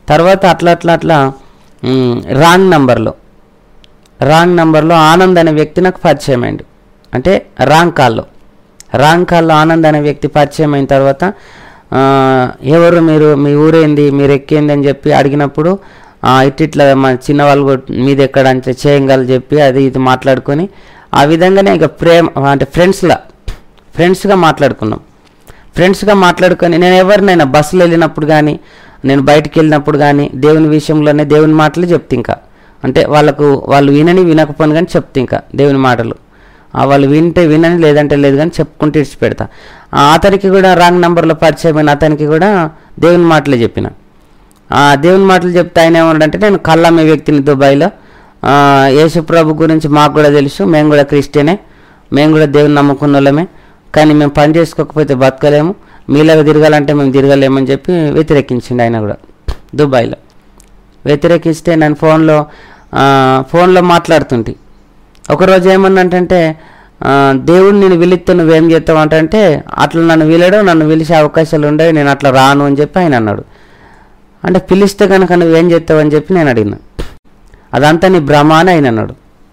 తర్వాత అట్లా అట్లా అట్లా మ్, రాంగ్ నంబర్లో రాంగ్ నంబర్లో ఆనంద్ అనే వ్యక్తి నాకు పరిచయం అయింది అంటే రాంగ్ కాల్లో రాంగ్ కాల్లో ఆనంద్ అనే వ్యక్తి పరిచయం అయిన తర్వాత ఆ, ఎవరు మీరు మీ ఊరేంది మీరు ఎక్కేంది అని చెప్పి అడిగినప్పుడు ఆ, ఇట్ ఇట్లా మా చిన్న వాళ్ళు కొట్- మీది ఎక్కడ అంటే చేయంగలు చెప్పి అది ఇది మాట్లాడుకొని ఆ విధంగానే ఇక ప్రేమ అంటే ఫ్రెండ్స్లా ఫ్రెండ్స్గా మాట్లాడుకున్నాం ఫ్రెండ్స్గా మాట్లాడుకొని నేను ఎవరినైనా బస్సులో వెళ్ళినప్పుడు కానీ నేను బయటికి వెళ్ళినప్పుడు కానీ దేవుని విషయంలోనే దేవుని మాటలు చెప్తే ఇంకా అంటే వాళ్ళకు వాళ్ళు వినని వినకపోను కానీ చెప్తే ఇంకా దేవుని మాటలు ఆ వాళ్ళు వింటే వినని లేదంటే లేదు కానీ చెప్పుకుంటూ ఇడిచి పెడతా ఆ అతనికి కూడా రాంగ్ నెంబర్లో పరిచయమైన అతనికి కూడా దేవుని మాటలే చెప్పిన ఆ దేవుని మాటలు చెప్తే ఆయన ఏమన్నాడంటే నేను కళ్ళమ్మే వ్యక్తిని దుబాయ్లో ఆ, యేసు ప్రభు గురించి మాకు కూడా తెలుసు మేము కూడా క్రిస్టియనే మేము కూడా దేవుని నమ్ముకున్న వాళ్ళమే కానీ మేము పని చేసుకోకపోతే బతకలేము మీలాగా తిరగాలంటే మేము తిరగలేమని చెప్పి వ్యతిరేకించిండు ఆయన కూడా దుబాయ్లో వ్యతిరేకిస్తే నేను ఫోన్లో ఆ, ఫోన్లో మాట్లాడుతుంటే ఒకరోజు ఏమన్నంటే దేవుడు నేను పిలిస్తే నువ్వేం చేస్తావు అంటే అట్లా నన్ను పిలడం నన్ను పిలిచే అవకాశాలు ఉండవు నేను అట్లా రాను అని చెప్పి ఆయన అన్నాడు అంటే పిలిస్తే కనుక నువ్వేం చేస్తావు అని చెప్పి నేను అడిగిన అదంతా నీ భ్రమ అని ఆయన అన్నాడు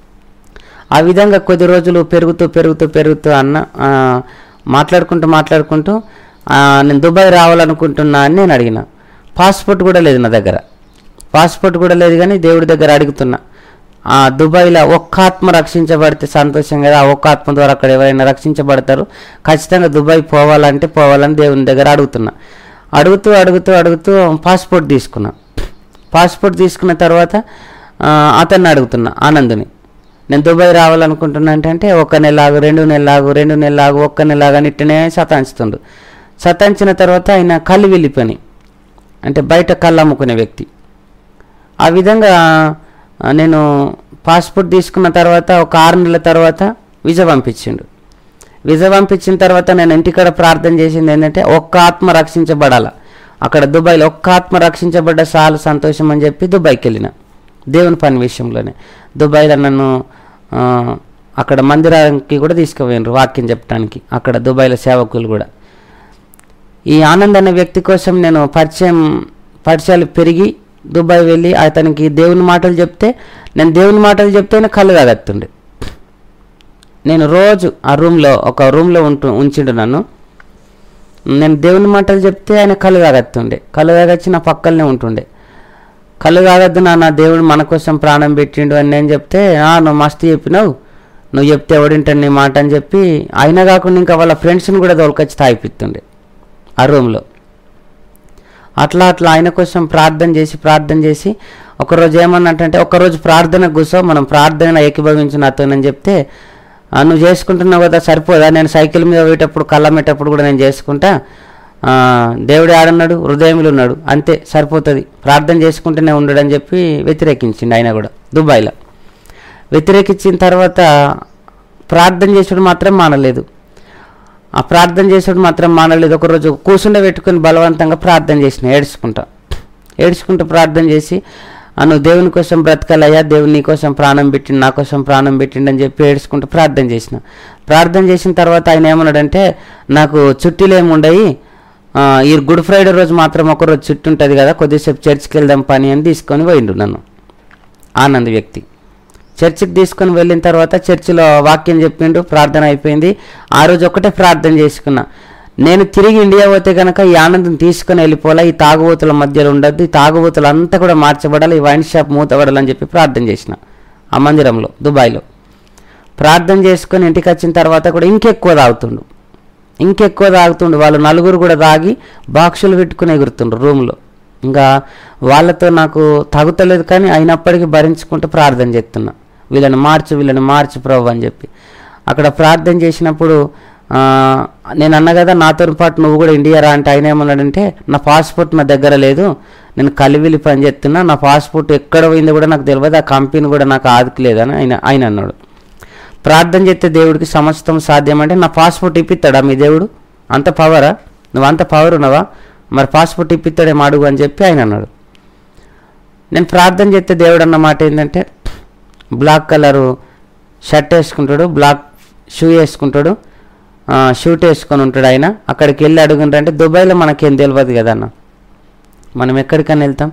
ఆ విధంగా కొద్ది రోజులు పెరుగుతూ పెరుగుతూ పెరుగుతూ అన్న ఆ, మాట్లాడుకుంటూ మాట్లాడుకుంటూ ఆ, నేను దుబాయ్ రావాలనుకుంటున్నా అని నేను అడిగిన పాస్పోర్ట్ కూడా లేదు నా దగ్గర పాస్పోర్ట్ కూడా లేదు కానీ దేవుడి దగ్గర అడుగుతున్నా ఆ దుబాయ్లో ఒక్క ఆత్మ రక్షించబడితే సంతోషం కదా ఆ ఒక్క ఆత్మ ద్వారా అక్కడ ఎవరైనా రక్షించబడతారు ఖచ్చితంగా దుబాయ్ పోవాలంటే పోవాలని దేవుని దగ్గర అడుగుతున్నా అడుగుతూ అడుగుతూ అడుగుతూ పాస్పోర్ట్ తీసుకున్నా పాస్పోర్ట్ తీసుకున్న తర్వాత ఆ, అతన్ని అడుగుతున్నా ఆనందుని నేను దుబాయ్ రావాలనుకుంటున్నా అంటే ఒక నెల ఆగు రెండు నెలలు ఆగు రెండు నెలలు ఆగు ఒక్క నెల ఆగు అని ఇట్టనే సతాంచుతుండు సతాంచిన తర్వాత ఆయన కళ్ళు వెళ్ళిపోయి అంటే బయట కళ్ళు అమ్ముకునే వ్యక్తి ఆ విధంగా ఆ, నేను పాస్పోర్ట్ తీసుకున్న తర్వాత ఒక ఆరు నెలల తర్వాత వీసా పంపించిండు వీసా పంపించిన తర్వాత నేను ఇంటికాడ ప్రార్థన చేసింది ఏంటంటే ఒక్క ఆత్మ రక్షించబడాల అక్కడ దుబాయ్లో ఒక్క ఆత్మ రక్షించబడ్డ చాలా సంతోషం అని చెప్పి దుబాయ్కి వెళ్ళిన దేవుని పని విషయంలోనే దుబాయ్లో నన్ను ఆ, అక్కడ మందిరానికి కూడా తీసుకుపోయినారు వాక్యం చెప్పడానికి అక్కడ దుబాయ్లో సేవకులు కూడా ఈ ఆనంద్ అనే వ్యక్తి కోసం నేను పరిచయం పరిచయాలు పెరిగి దుబాయ్ వెళ్ళి అతనికి దేవుని మాటలు చెప్తే నేను దేవుని మాటలు చెప్తేనే కళ్ళు కాగత్తుండే నేను రోజు ఆ రూమ్లో ఒక రూమ్లో ఉంటు ఉంచిండు నన్ను నేను దేవుని మాటలు చెప్తే ఆయన కళ్ళు కాగత్తుండే కళ్ళు కాగచ్చి నా పక్కనే ఉంటుండే కళ్ళు కాగద్దు నాన్న దేవుడు మన కోసం ప్రాణం పెట్టిండు అని నేను చెప్తే "ఆ, నువ్వు మస్తు చెప్పినావు నువ్వు చెప్తే ఎవడింటాడు నీ మాట అని చెప్పి అయినా కాకుండా ఇంకా వాళ్ళ ఫ్రెండ్స్ని కూడా తోలుకొచ్చి తాగిపిస్తుండే ఆ రూమ్లో అట్లా అట్లా ఆయన కోసం ప్రార్థన చేసి ప్రార్థన చేసి ఒకరోజు ఏమన్నట్టంటే ఒకరోజు ప్రార్థన కూర్చో మనం ప్రార్థన ఏకీభవించిన అతనని చెప్తే "ఆ, నువ్వు చేసుకుంటున్నావు కదా సరిపోదా నేను సైకిల్ మీద పోయేటప్పుడు కళ్ళమ్మేటప్పుడు కూడా నేను చేసుకుంటా ఆ, దేవుడు ఆడన్నాడు హృదయంలో ఉన్నాడు అంతే సరిపోతుంది ప్రార్థన చేసుకుంటూనే ఉండడని చెప్పి వ్యతిరేకించిండు ఆయన కూడా దుబాయ్లో వ్యతిరేకించిన తర్వాత ప్రార్థన చేసుడు మాత్రం మానలేదు ఆ ప్రార్థన చేసాడు మాత్రం మానలేదు ఒకరోజు కూర్చుండ పెట్టుకుని బలవంతంగా ప్రార్థన చేసిన ఏడ్చుకుంటా ఏడ్చుకుంటూ ప్రార్థన చేసి "ఆ, నువ్వు దేవుని కోసం బ్రతకాలయ్యా దేవుని నీ కోసం ప్రాణం పెట్టిండు నా కోసం ప్రాణం పెట్టిండు అని చెప్పి ఏడ్చుకుంటూ ప్రార్థన చేసిన ప్రార్థన చేసిన తర్వాత ఆయన ఏమన్నాడంటే నాకు చుట్టీలు ఏమి ఉండయి ఆ, ఈ గుడ్ ఫ్రైడే రోజు మాత్రం ఒకరోజు చుట్టూ ఉంటుంది కదా కొద్దిసేపు చర్చికి వెళ్దాం పని అని తీసుకొని పోయిండు నన్ను ఆనంద్ వ్యక్తి చర్చికి తీసుకొని వెళ్ళిన తర్వాత చర్చిలో వాక్యం చెప్పిండు ప్రార్థన అయిపోయింది ఆ రోజు ఒక్కటే ప్రార్థన చేసుకున్నా నేను తిరిగి ఇండియా పోతే కనుక ఈ ఆనందం తీసుకొని వెళ్ళిపోవాలా ఈ తాగుబోతుల మధ్యలో ఉండద్దు ఈ తాగుబోతులు అంతా కూడా మార్చబడాలి ఈ వైన్ షాప్ మూతబడాలని చెప్పి ప్రార్థన చేసిన ఆ మందిరంలో దుబాయ్లో ప్రార్థన చేసుకొని ఇంటికి వచ్చిన తర్వాత కూడా ఇంకెక్కువ తాగుతుండు ఇంకెక్కువ తాగుతుండు వాళ్ళు నలుగురు కూడా తాగి బాక్సులు పెట్టుకుని ఎగురుతుండ్రు రూమ్లో ఇంకా వాళ్ళతో నాకు తగుతలేదు కానీ అయినప్పటికీ భరించుకుంటూ ప్రార్థన చేస్తున్నా వీళ్ళని మార్చు వీళ్ళని మార్చు ప్రభు అని చెప్పి అక్కడ ప్రార్థన చేసినప్పుడు ఆ, నేను అన్న కదా నాతో పాటు నువ్వు కూడా ఇండియా రా అంటే ఆయన ఏమన్నాడంటే నా పాస్పోర్ట్ నా దగ్గర లేదు నేను కలివిలి పని చేస్తున్నా నా పాస్పోర్ట్ ఎక్కడ పోయిందో కూడా నాకు తెలియదు ఆ కంపెనీ కూడా నాకు ఆదుకులేదని ఆయన ఆయన అన్నాడు ప్రార్థన చేస్తే దేవుడికి సమస్తం సాధ్యం అంటే నా పాస్పోర్ట్ ఇప్పిస్తాడా మీ దేవుడు అంత పవరా నువ్వు అంత పవర్ ఉన్నావా మరి పాస్పోర్ట్ ఇప్పిస్తాడేమో అడుగు అని చెప్పి ఆయన అన్నాడు నేను ప్రార్థన చేస్తే దేవుడు అన్న మాట ఏంటంటే బ్లాక్ కలరు షర్ట్ వేసుకుంటాడు బ్లాక్ షూ వేసుకుంటాడు ఆ, షూట్ వేసుకొని ఉంటాడు ఆయన అక్కడికి వెళ్ళి అడుగుంటారంటే దుబాయ్లో మనకేం తెలియదు కదా అన్న మనం ఎక్కడికైనా వెళ్తాం